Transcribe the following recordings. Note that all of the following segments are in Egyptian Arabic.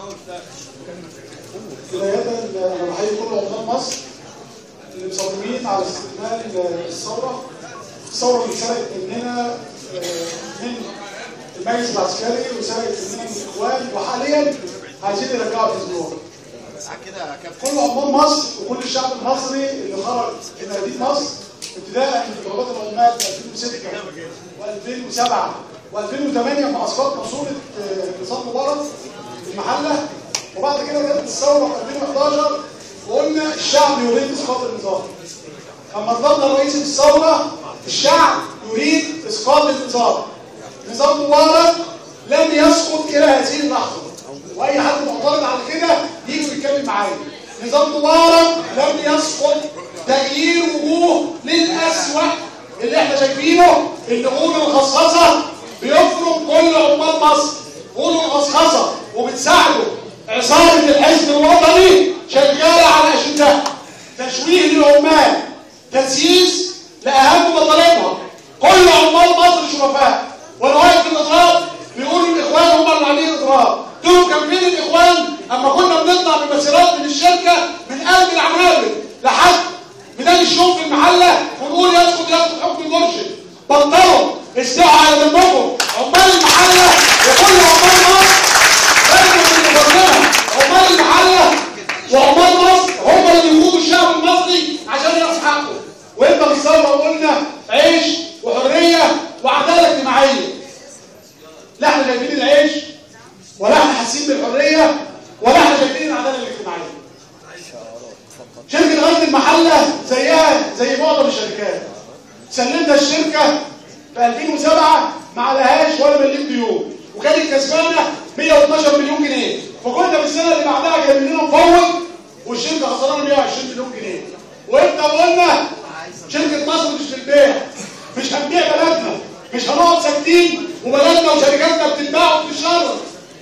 بداية أنا بحيي كل عمال مصر اللي مصممين على استكمال الثورة الثورة اللي سرقت مننا آه، من المجلس العسكري وسرقت مننا من الإخوان وحاليا عايزين يرجعوا الأسبوع كده كابتن كل عمال مصر وكل الشعب المصري اللي خرج في مدينة مصر ابتداء من ضربات العمال في 2006 و2007 و2008 مع اسقاط ماسوره آه، نظام مبارك في المحله وبعد كده جت الثوره في 2011 وقلنا الشعب يريد اسقاط النظام اما طلبنا رئيس الثوره الشعب يريد اسقاط النظام نظام مبارك لم يسقط الى هذه اللحظه واي حد معترض على كده يجي يتكلم معايا نظام مبارك لم يسقط تغيير وجوه للاسوأ اللي احنا شايفينه النقود الخصخصه بيفرض كل عمال مصر نقود الخصخصه وبتساعده عصابه الحزب الوطني شغاله على اشدها تشويه للعمال تسييس لاهم مطالبها كل عمال مصر شرفاء وانا واقف في الاضراب بيقولوا الاخوان هم اللي عليه اضراب دول كان فين الاخوان اما كنا بنطلع بمسيرات من الشركه من قلب العنابر لحد ميدان الشوم في المحله ونقول يسقط يسقط حكم المرشد بطلوا استعوا على ذنبكم عمال المحله وكل عمال مصر لازم من فضلنا عمال المحله وعمال مصر هم اللي بيقودوا الشعب المصري عشان ياخد حقه وانت في الثوره قلنا عيش وحريه وعداله اجتماعيه لا احنا شايفين العيش ولا احنا حاسين بالحريه ولا احنا شايفين العداله الاجتماعيه شركه غزل المحله زيها زي معظم الشركات سلمنا الشركه في 2007 ما عليهاش ولا مليون ديون وكانت كسبانه 112 مليون جنيه فكنا في السنه اللي بعدها جايبين لنا مفوض والشركه خسرانه 120 مليون جنيه واحنا قلنا شركه مصر مش في البيع مش هنبيع بلدنا مش هنقعد ساكتين وبلدنا وشركاتنا بتتباع وبتتشرف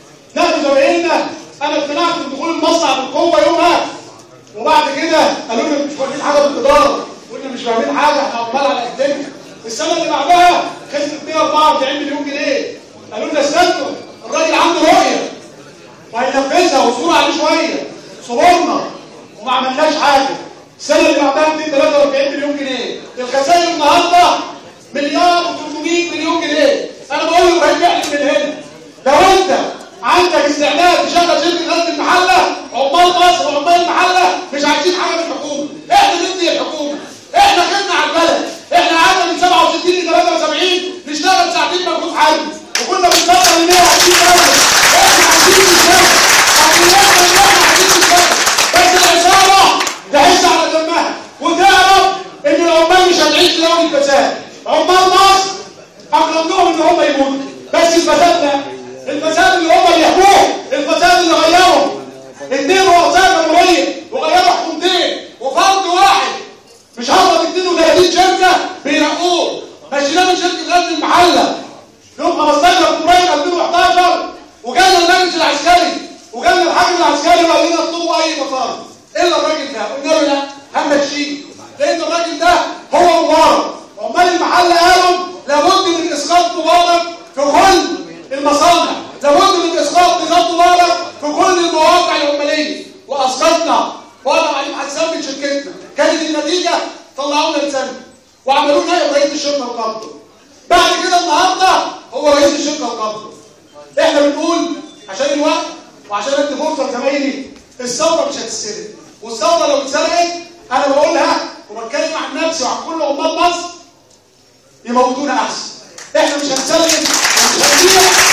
نحن زمايلنا انا اقتنعت بدخول المصنع بالقوه يومها وبعد كده قالوا لي مش فاهمين حاجه بالاداره قلنا مش فاهمين حاجه احنا عمال على قدنا السنه اللي بعدها خسرت 144 مليون جنيه قالوا لنا استنوا الراجل عنده رؤيه وهينفذها واصبروا عليه شويه صبرنا وما عملناش حاجه السنه اللي بعدها 243 مليون جنيه الخسائر النهارده مليار و300 مليون جنيه انا بقول له هيبيع لي من هنا لو انت عندك استعداد تشغل شركه غزل المحله عمال مصر وعمال المحله مش عايزين حاجه من الحكومه احنا ندي الحكومه احنا خدنا على البلد احنا قعدنا من 67 ل 73 نشتغل ساعتين مجهود حي وكنا بنصدر ل 120 دوله احنا عايزين نشتغل عايزين احنا عايزين نشتغل بس العصابه تعيش على دمها وتعرف ان العمال مش هتعيش لو الفساد عمال مصر اقرب لهم ان هم يموتوا بس الفساد لا الفساد اللي هم بيحكوه الفساد اللي غيرهم اتنين رؤساء جمهوريه وغيروا حكومتين وفرد واحد مش هضرب 32 شركه بينقوه مشيناه من شركه غزل المحله يوم 15 فبراير 2011 وجالنا المجلس العسكري وجالنا الحاكم العسكري وقال لنا اطلبوا اي مطالب الا الراجل ده قلنا له لا همشيه لان الراجل ده هو مبارك عمال المحله قالوا لابد من اسقاط مبارك في كل المصانع لابد من اسقاط نظام مبارك في كل المواقع العماليه واسقطنا وضع عليهم حساب من شركتنا كانت النتيجه طلعونا لسنه وعملوا نائب رئيس الشرطه وقبضه بعد كده النهارده هو رئيس الشرطه وقبضه احنا بنقول عشان الوقت وعشان ادي فرصه لزمايلي الثوره مش هتتسرق والثوره لو اتسرقت انا بقولها وبتكلم عن نفسي وعن كل عمال مصر يموتونا احسن احنا مش هنسلم ومش هنبيع